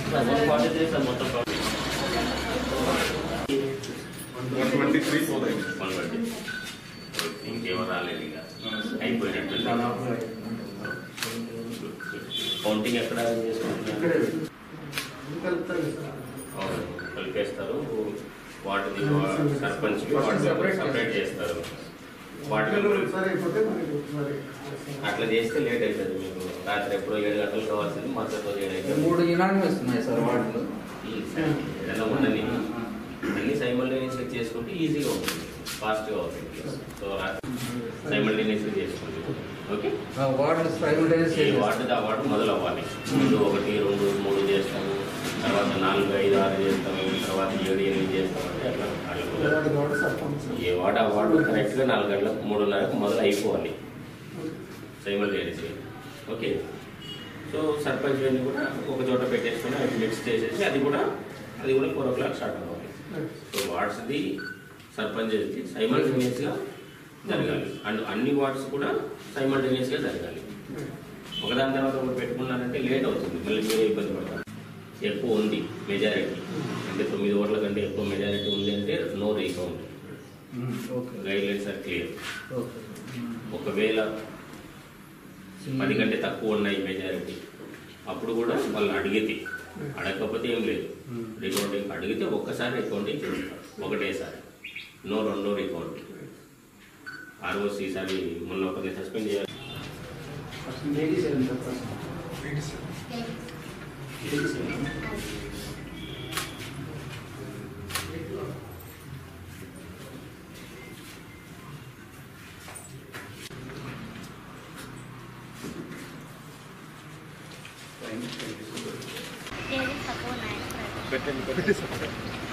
One forty three sir మొత్తం one twenty three four అయింది one twenty ఇంకేమో రాలేదు ఇక అయిపోయినట్టు కౌంటింగ్ ఎక్కడ చేసుకుంటున్నారు అవును, కలిపేస్తారు వాటిది సర్పంచ్ వాటి సపరేట్ చేస్తారు వాటి అట్లా చేస్తే లేట్ అవుతుంది మీకు రాత్రి ఎప్పుడో ఏడు గంటలు కావాల్సింది మరుసటి రోజు ఏడు అవుతుంది మూడు యునానిమస్ ఉన్నాయి సార్ వాటిలో ఉమ్, సరే. ఏదైనా ఉండని అన్ని సైమల్టేనియస్గా చేసుకుంటే ఈజీగా ఉంటుంది ఫాస్ట్గా అవుతుంది సో సైమల్టేనియస్గా చేసుకోండి ఓకే ఆ వార్డులు సైమిల్టేనియస్ ఈ వార్డు ఆ వార్డు మొదలు అవ్వాలి ముందు ఒకటి రెండు మూడు చేస్తాము తర్వాత నాలుగు ఐదు ఆరు చేస్తాము తర్వాత ఏడు ఎనిమిది చేస్తాము అంటే అట్లా అట్లా ఏ వార్డు ఆ వార్డు కరెక్ట్గా నాలుగు గంటలకు మూడున్నరకు మొదలు అయిపోవాలి సైమల్టేనియస్గా ఓకే సో సర్పంచ్ అన్ని కూడా ఒక చోట పెట్టేసుకొని అవి మిక్స్ చేసేసి అది కూడా అది కూడా ఫోర్ ఓ క్లాక్ స్టార్ట్ అవ్వాలి సో వార్డ్స్ది సర్పంచ్ సైమల్టేనియస్గా జరగాలి అండ్ అన్ని వార్డ్స్ కూడా సైమల్టేనియస్గా జరగాలి ఒకదాని తర్వాత ఒకటి పెట్టుకున్నారంటే లేట్ అవుతుంది మళ్ళీ మీరే ఇబ్బంది పడతారు ఎక్కువ ఉంది మెజారిటీ అంటే తొమ్మిది ఓట్ల కంటే ఎక్కువ మెజారిటీ ఉంది అంటే no recount okay guidelines are clear okay ఒకవేళ పది కంటే తక్కువ ఉన్నాయి మెజారిటీ అప్పుడు కూడా వాళ్ళు అడిగితే అడగకపోతే ఏం లేదు రికౌంటింగ్ అడిగితే ఒక్కసారి రికౌంటింగ్ చేస్తారు ఒకటేసారి నో రెండో రికౌంటింగ్ ఆర్ఓసి ఈసారి మొన్న ఒకరిని సస్పెండ్ చేయాలి ఏది తక్కువ ఉన్నాయి పెట్టండి పెట్టండి